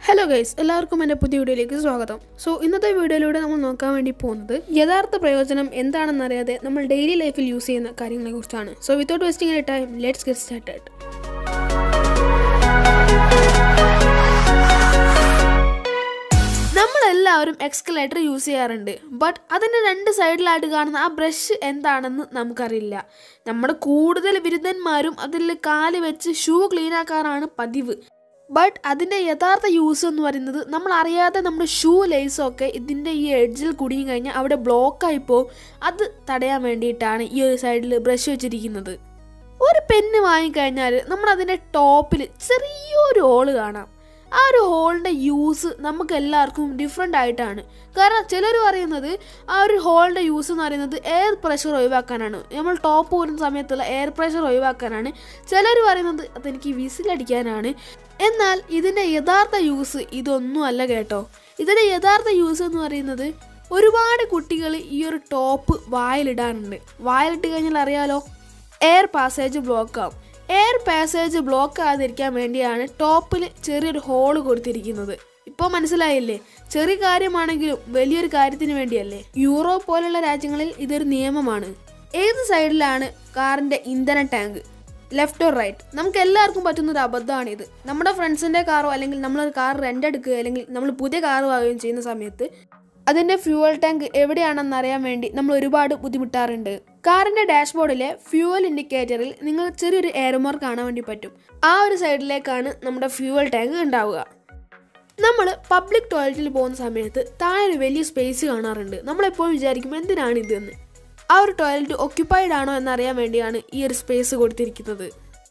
hello guys എല്ലാവർക്കും എൻ്റെ പുതിയ വീഡിയോയിലേക്ക് സ്വാഗതം സോ ഇന്നത്തെ വീഡിയോയിലൂടെ നമ്മൾ നോക്കാൻ വേണ്ടി പോകുന്നത് യഥാർത്ഥ പ്രയോജനം എന്താണെന്നറിയാതെ നമ്മൾ ഡെയിലി ലൈഫിൽ യൂസ് ചെയ്യുന്ന കാര്യങ്ങളെ കുറിച്ചാണ് so without wasting a time let's get started നമ്മളെല്ലാവരും എക്സ്കലേറ്റർ യൂസ് ചെയ്യാറുണ്ട് ബട്ട് അതിൻ്റെ രണ്ട് സൈഡിലായിട്ട് കാണുന്ന ആ ബ്രഷ് എന്താണെന്ന് നമുക്കറിയില്ല നമ്മുടെ കൂടുതൽ ബിരുദന്മാരും അതിൽ കാല് വെച്ച് ഷൂ ക്ലീൻ ആക്കാറാണ് പതിവ് ബട്ട് അതിൻ്റെ യഥാർത്ഥ യൂസ് എന്ന് പറയുന്നത് നമ്മൾ അറിയാതെ നമ്മുടെ ഷൂ ലേസൊക്കെ ഇതിൻ്റെ ഈ എഡ്ജിൽ കുടുങ്ങി കഴിഞ്ഞാൽ അവിടെ ബ്ലോക്കായി പോകും അത് തടയാൻ വേണ്ടിയിട്ടാണ് ഈ ഒരു സൈഡിൽ ബ്രഷ് വെച്ചിരിക്കുന്നത് ഒരു പെന്ന് വാങ്ങിക്കഴിഞ്ഞാൽ നമ്മൾ അതിൻ്റെ ടോപ്പിൽ ചെറിയൊരു ഹോള് കാണാം ആ ഒരു ഹോളിൻ്റെ യൂസ് നമുക്ക് എല്ലാവർക്കും ഡിഫറെൻ്റ് ആയിട്ടാണ് കാരണം ചിലർ പറയുന്നത് ആ ഒരു ഹോളിൻ്റെ യൂസ് എന്ന് പറയുന്നത് എയർ പ്രഷർ ഒഴിവാക്കാനാണ് നമ്മൾ ടോപ്പ് പോകുന്ന സമയത്തുള്ള എയർ പ്രഷർ ഒഴിവാക്കാനാണ് ചിലർ പറയുന്നത് അതെനിക്ക് വിസിലടിക്കാനാണ് എന്നാൽ ഇതിൻ്റെ യഥാർത്ഥ യൂസ് ഇതൊന്നും അല്ല കേട്ടോ ഇതിൻ്റെ യഥാർത്ഥ യൂസ് എന്ന് പറയുന്നത് ഒരുപാട് കുട്ടികൾ ഈ ഒരു ടോപ്പ് വായിലിടാറുണ്ട് വായിലിട്ട് കഴിഞ്ഞാൽ അറിയാലോ എയർ പാസേജ് ബ്ലോക്ക് ആവും എയർ പാസേജ് ബ്ലോക്ക് ആകാതിരിക്കാൻ വേണ്ടിയാണ് ടോപ്പിൽ ചെറിയൊരു ഹോള് കൊടുത്തിരിക്കുന്നത് ഇപ്പോൾ മനസ്സിലായില്ലേ ചെറിയ കാര്യമാണെങ്കിലും വലിയൊരു കാര്യത്തിന് വേണ്ടിയല്ലേ യൂറോപ്പ് പോലുള്ള രാജ്യങ്ങളിൽ ഇതൊരു നിയമമാണ് ഏത് സൈഡിലാണ് കാറിൻ്റെ ഇന്ധന ടാങ്ക് ലെഫ്റ്റ് ഓർ റൈറ്റ് നമുക്ക് എല്ലാവർക്കും പറ്റുന്ന ഒരു അബദ്ധമാണിത് നമ്മുടെ ഫ്രണ്ട്സിൻ്റെ കാറോ അല്ലെങ്കിൽ നമ്മളൊരു കാർ റെൻ്റ് എടുക്കുക അല്ലെങ്കിൽ നമ്മൾ പുതിയ കാർ വാങ്ങുകയും ചെയ്യുന്ന സമയത്ത് അതിൻ്റെ ഫ്യൂവൽ ടാങ്ക് എവിടെയാണെന്ന് അറിയാൻ വേണ്ടി നമ്മൾ ഒരുപാട് ബുദ്ധിമുട്ടാറുണ്ട് കാറിൻ്റെ ഡാഷ്ബോർഡിലെ ഫ്യൂവൽ ഇൻഡിക്കേറ്ററിൽ നിങ്ങൾ ചെറിയൊരു എയർമോർ കാണാൻ വേണ്ടി പറ്റും ആ ഒരു സൈഡിലേക്കാണ് നമ്മുടെ ഫ്യൂവൽ ടാങ്ക് ഉണ്ടാവുക നമ്മൾ പബ്ലിക് ടോയ്ലറ്റിൽ പോകുന്ന സമയത്ത് താഴെ ഒരു വലിയ സ്പേസ് കാണാറുണ്ട് നമ്മളെപ്പോഴും വിചാരിക്കും എന്തിനാണ് ഇതെന്ന് ആ ഒരു ടോയ്ലറ്റ് ഒക്യുപ്പൈഡ് ആണോ എന്നറിയാൻ വേണ്ടിയാണ് ഈ ഒരു സ്പേസ് കൊടുത്തിരിക്കുന്നത്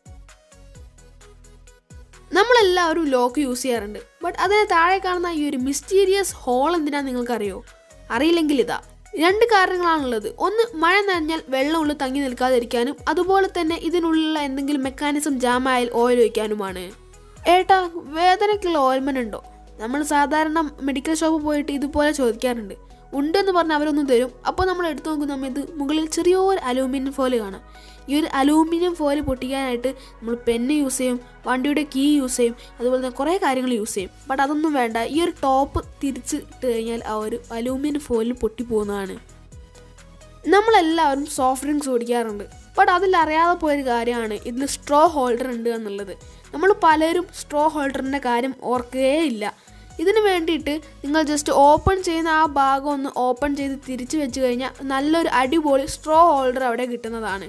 നമ്മളെല്ലാവരും ലോക്ക് യൂസ് ചെയ്യാറുണ്ട് ബട്ട് അതിന് താഴെ കാണുന്ന ഈ ഒരു മിസ്റ്റീരിയസ് ഹോൾ എന്തിനാന്ന് നിങ്ങൾക്കറിയോ അറിയില്ലെങ്കിൽ ഇതാ രണ്ട് കാരണങ്ങളാണുള്ളത് ഒന്ന് മഴ നനഞ്ഞാൽ വെള്ളം ഉള്ളിൽ തങ്ങി നിൽക്കാതിരിക്കാനും അതുപോലെ തന്നെ ഇതിനുള്ളിലുള്ള എന്തെങ്കിലും മെക്കാനിസം ജാമായാൽ ഓയിൽ ഒഴിക്കാനുമാണ് ഏട്ടാ വേദനയ്ക്കുള്ള ഓയിൽമെൻ്റ് ഉണ്ടോ നമ്മൾ സാധാരണ മെഡിക്കൽ ഷോപ്പ് പോയിട്ട് ഇതുപോലെ ചോദിക്കാറുണ്ട് ഉണ്ടെന്ന് പറഞ്ഞ് അവരൊന്നും തരും അപ്പോൾ നമ്മൾ എടുത്തു നോക്കുന്ന സമയത്ത് മുകളിൽ ചെറിയൊരു അലൂമിനിയം ഫോയിൽ കാണാം ഈ ഒരു അലൂമിനിയം ഫോയിൽ പൊട്ടിക്കാനായിട്ട് നമ്മൾ പെന്ന് യൂസ് ചെയ്യും വണ്ടിയുടെ കീ യൂസ് ചെയ്യും അതുപോലെ തന്നെ കുറേ കാര്യങ്ങൾ യൂസ് ചെയ്യും ബട്ട് അതൊന്നും വേണ്ട ഈ ഒരു ടോപ്പ് തിരിച്ച് ഇട്ട് കഴിഞ്ഞാൽ ആ ഒരു അലൂമിനിയം ഫോയിൽ പൊട്ടിപ്പോകുന്നതാണ് നമ്മളെല്ലാവരും സോഫ്റ്റ് ഡ്രിങ്ക്സ് കുടിക്കാറുണ്ട് ബട്ട് അതിൽ അറിയാതെ പോയൊരു കാര്യമാണ് ഇതിൽ സ്ട്രോ ഹോൾഡർ ഉണ്ട് എന്നുള്ളത് നമ്മൾ പലരും സ്ട്രോ ഹോൾഡറിൻ്റെ കാര്യം ഓർക്കുകയേ ഇല്ല ഇതിന് വേണ്ടിയിട്ട് നിങ്ങൾ ജസ്റ്റ് ഓപ്പൺ ചെയ്യുന്ന ആ ഭാഗം ഒന്ന് ഓപ്പൺ ചെയ്ത് തിരിച്ചു വെച്ച് കഴിഞ്ഞാൽ നല്ലൊരു അടിപൊളി സ്ട്രോ ഹോൾഡർ അവിടെ കിട്ടുന്നതാണ്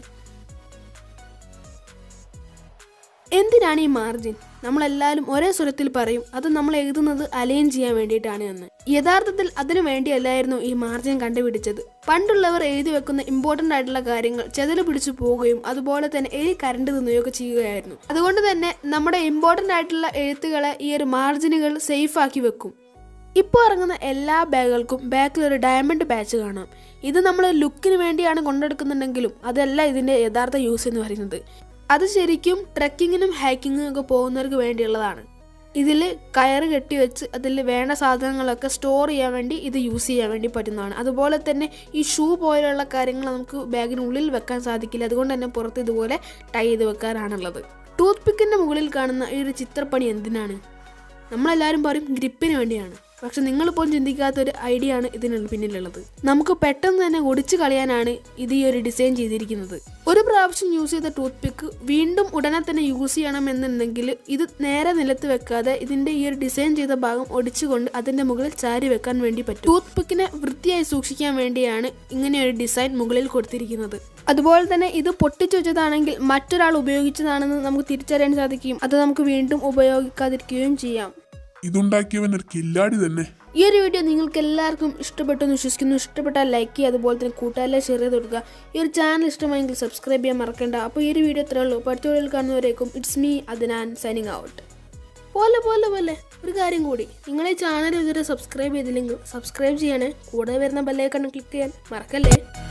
എന്തിനാണ് ഈ മാർജിൻ നമ്മളെല്ലാവരും ഒരേ സ്വരത്തിൽ പറയും അത് നമ്മൾ എഴുതുന്നത് അലൈൻ ചെയ്യാൻ വേണ്ടിയിട്ടാണ് എന്ന് യഥാർത്ഥത്തിൽ അതിനു വേണ്ടിയല്ലായിരുന്നു ഈ മാർജിൻ കണ്ടുപിടിച്ചത് പണ്ടുള്ളവർ എഴുതി വെക്കുന്ന ഇമ്പോർട്ടൻ്റ് ആയിട്ടുള്ള കാര്യങ്ങൾ ചെതല് പിടിച്ചു പോവുകയും അതുപോലെ തന്നെ എഴി കരണ്ട് തിന്നുകയൊക്കെ ചെയ്യുകയായിരുന്നു അതുകൊണ്ട് തന്നെ നമ്മുടെ ഇമ്പോർട്ടൻ്റ് ആയിട്ടുള്ള എഴുത്തുകളെ ഈ ഒരു മാർജിനുകൾ സേഫ് ആക്കി വെക്കും ഇപ്പോൾ ഇറങ്ങുന്ന എല്ലാ ബാഗുകൾക്കും ബാക്കിൽ ഒരു ഡയമണ്ട് പാച്ച് കാണാം ഇത് നമ്മൾ ലുക്കിന് വേണ്ടിയാണ് കൊണ്ടെടുക്കുന്നുണ്ടെങ്കിലും അതല്ല ഇതിൻ്റെ യഥാർത്ഥ യൂസ് എന്ന് പറയുന്നത് അത് ശരിക്കും ട്രക്കിങ്ങിനും ഹൈക്കിങ്ങിനും ഒക്കെ പോകുന്നവർക്ക് വേണ്ടിയുള്ളതാണ് ഇതിൽ കയറ് കെട്ടിവെച്ച് അതിൽ വേണ്ട സാധനങ്ങളൊക്കെ സ്റ്റോർ ചെയ്യാൻ വേണ്ടി ഇത് യൂസ് ചെയ്യാൻ വേണ്ടി പറ്റുന്നതാണ് അതുപോലെ തന്നെ ഈ ഷൂ പോലെയുള്ള കാര്യങ്ങൾ നമുക്ക് ബാഗിനുള്ളിൽ വെക്കാൻ സാധിക്കില്ല അതുകൊണ്ട് തന്നെ പുറത്ത് ഇതുപോലെ ടൈ ചെയ്ത് വെക്കാനാണുള്ളത് ടൂത്ത് പിക്കിൻ്റെ മുകളിൽ കാണുന്ന ഈ ഒരു ചിത്രപ്പണി എന്തിനാണ് നമ്മളെല്ലാവരും പറയും ഗ്രിപ്പിന് വേണ്ടിയാണ് പക്ഷെ നിങ്ങളിപ്പോൾ ചിന്തിക്കാത്ത ഒരു ഐഡിയ ആണ് ഇതിന് പിന്നിലുള്ളത് നമുക്ക് പെട്ടെന്ന് തന്നെ ഒടിച്ചു കളയാനാണ് ഇത് ഈ ഒരു ഡിസൈൻ ചെയ്തിരിക്കുന്നത് ഒരു പ്രാവശ്യം യൂസ് ചെയ്ത ടൂത്ത് പിക്ക് വീണ്ടും ഉടനെ തന്നെ യൂസ് ചെയ്യണമെന്നുണ്ടെങ്കിൽ ഇത് നേരെ നിലത്ത് വെക്കാതെ ഇതിന്റെ ഈ ഒരു ഡിസൈൻ ചെയ്ത ഭാഗം ഒടിച്ചുകൊണ്ട് അതിന്റെ മുകളിൽ ചാരി വെക്കാൻ വേണ്ടി പറ്റും ടൂത്ത് പിക്കിനെ വൃത്തിയായി സൂക്ഷിക്കാൻ വേണ്ടിയാണ് ഇങ്ങനെ ഒരു ഡിസൈൻ മുകളിൽ കൊടുത്തിരിക്കുന്നത് അതുപോലെ തന്നെ ഇത് പൊട്ടിച്ചു വെച്ചതാണെങ്കിൽ മറ്റൊരാൾ ഉപയോഗിച്ചതാണെന്ന് നമുക്ക് തിരിച്ചറിയാൻ സാധിക്കുകയും അത് നമുക്ക് വീണ്ടും ഉപയോഗിക്കാതിരിക്കുകയും ചെയ്യാം ഇതുണ്ടാക്കിയവൻ ഒരു കില്ലാടി തന്നെ ഈ ഒരു വീഡിയോ നിങ്ങൾക്ക് എല്ലാവർക്കും ഇഷ്ടപ്പെട്ടു എന്ന് വിശ്വസിക്കുന്നു ഇഷ്ടപ്പെട്ടാൽ ലൈക്ക് ചെയ്യുക അതുപോലെ തന്നെ കൂട്ടുകാരെ ഷെയർ ചെയ്ത് കൊടുക്കുക ഈ ഒരു ചാനൽ ഇഷ്ടമായെങ്കിൽ സബ്സ്ക്രൈബ് ചെയ്യാൻ മറക്കണ്ട അപ്പോൾ ഈ ഒരു വീഡിയോ ഇത്രേ ഉള്ളൂ അടുത്ത വീഡിയോയിൽ കാണുന്നവരേക്കും it's me Athinan signing out പോലെ പോലെ പോലെ ഒരു കാര്യം കൂടി നിങ്ങൾ ഈ ചാനൽ ഇതുവരെ സബ്സ്ക്രൈബ് ചെയ്തില്ലെങ്കിൽ സബ്സ്ക്രൈബ് ചെയ്യണേ കൂടെ വരുന്ന ബെല്ലൈക്കൺ ക്ലിക്ക് ചെയ്യാൻ മറക്കല്ലേ